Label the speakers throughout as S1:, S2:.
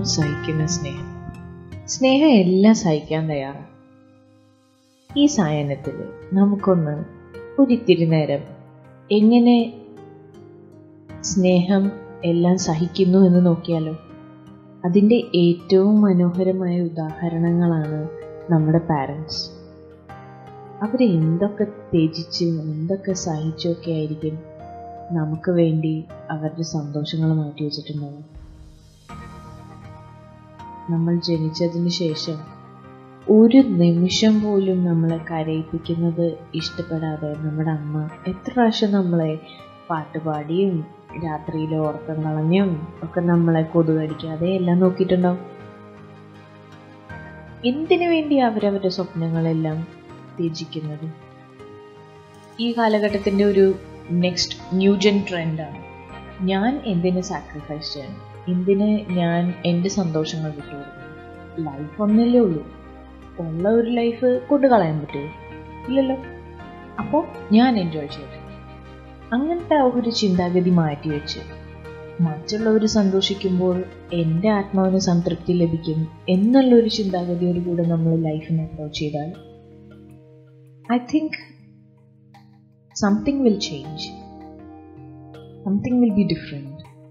S1: സഹിക്കുന്ന സ്നേഹം സ്നേഹം എല്ലാം സഹിക്കാൻ തയ്യാറാണ് ഈ സായനത്തിൽ നമുക്കൊന്ന് ഒരിത്തിരി നേരം എങ്ങനെ സ്നേഹം എല്ലാം സഹിക്കുന്നു എന്ന് നോക്കിയാലോ അതിൻ്റെ ഏറ്റവും മനോഹരമായ ഉദാഹരണങ്ങളാണ് നമ്മുടെ പാരൻസ് അവർ എന്തൊക്കെ ത്യജിച്ച് എന്തൊക്കെ സഹിച്ചൊക്കെ ആയിരിക്കും നമുക്ക് വേണ്ടി അവരുടെ സന്തോഷങ്ങൾ മാറ്റി വെച്ചിട്ടുണ്ടാവും നമ്മൾ ജനിച്ചതിന് ശേഷം ഒരു നിമിഷം പോലും നമ്മളെ കരയിപ്പിക്കുന്നത് ഇഷ്ടപ്പെടാതെ നമ്മുടെ അമ്മ എത്ര പ്രാവശ്യം നമ്മളെ പാട്ടുപാടിയും രാത്രിയിൽ ഉറക്കം കളഞ്ഞും ഒക്കെ നമ്മളെ കൊതുകടിക്കാതെ എല്ലാം നോക്കിയിട്ടുണ്ടാവും എന്തിനു വേണ്ടി അവരവരുടെ സ്വപ്നങ്ങളെല്ലാം ത്യജിക്കുന്നത് ഈ കാലഘട്ടത്തിൻ്റെ ഒരു നെക്സ്റ്റ് ന്യൂജൻ ട്രെൻഡാണ് ഞാൻ എന്തിന് സാക്രിഫൈസ് ചെയ്യണം എന്തിന് ഞാൻ എൻ്റെ സന്തോഷങ്ങൾ വിട്ടുകൊടുക്കണം ലൈഫ് ഒന്നല്ലേ ഉള്ളൂ ഉള്ള ഒരു ലൈഫ് കൊണ്ടു കളയാൻ പറ്റുമോ ഇല്ലല്ലോ അപ്പോൾ ഞാൻ എൻജോയ് ചെയ്യട്ടെ അങ്ങനത്തെ ഒരു ചിന്താഗതി മാറ്റി വെച്ച് മറ്റുള്ളവർ സന്തോഷിക്കുമ്പോൾ എൻ്റെ ആത്മാവിന് സംതൃപ്തി ലഭിക്കും എന്നുള്ളൊരു ചിന്താഗതിയോട് കൂടെ നമ്മൾ ലൈഫിനെ അപ്രോച്ച് ചെയ്താൽ I think something will change something will be different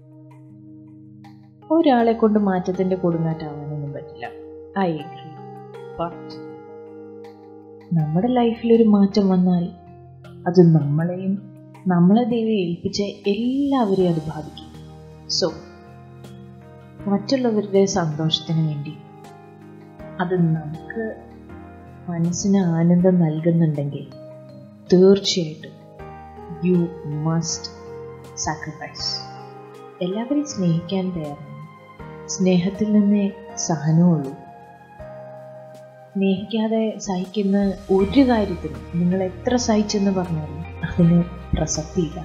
S1: ഒരാളെ കൊണ്ട് മാറ്റത്തിൻ്റെ കൊടുങ്കാറ്റാവാനൊന്നും പറ്റില്ല ഐ എഗ്രി ബട്ട് നമ്മുടെ ലൈഫിലൊരു മാറ്റം വന്നാൽ അത് നമ്മളെയും നമ്മളെ ദൈവം ഏൽപ്പിച്ച എല്ലാവരെയും അത് ബാധിക്കും സോ മറ്റുള്ളവരുടെ സന്തോഷത്തിന് വേണ്ടി അത് നമുക്ക് മനസ്സിന് ആനന്ദം നൽകുന്നുണ്ടെങ്കിൽ തീർച്ചയായിട്ടും യു മസ്റ്റ് സാക്രിഫൈസ് എല്ലാവരെയും സ്നേഹിക്കാൻ തയ്യാറാണ് സ്നേഹത്തിൽ നിന്നേ സഹനമുള്ളൂ സ്നേഹിക്കാതെ സഹിക്കുന്ന ഒരു കാര്യത്തിനും നിങ്ങൾ എത്ര സഹിച്ചെന്ന് പറഞ്ഞാലും അതിന് പ്രസക്തിയില്ല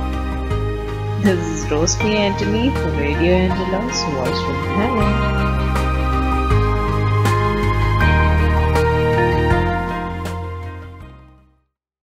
S1: This is Rosemary Anthony for Radio Angelos Voice from Heaven.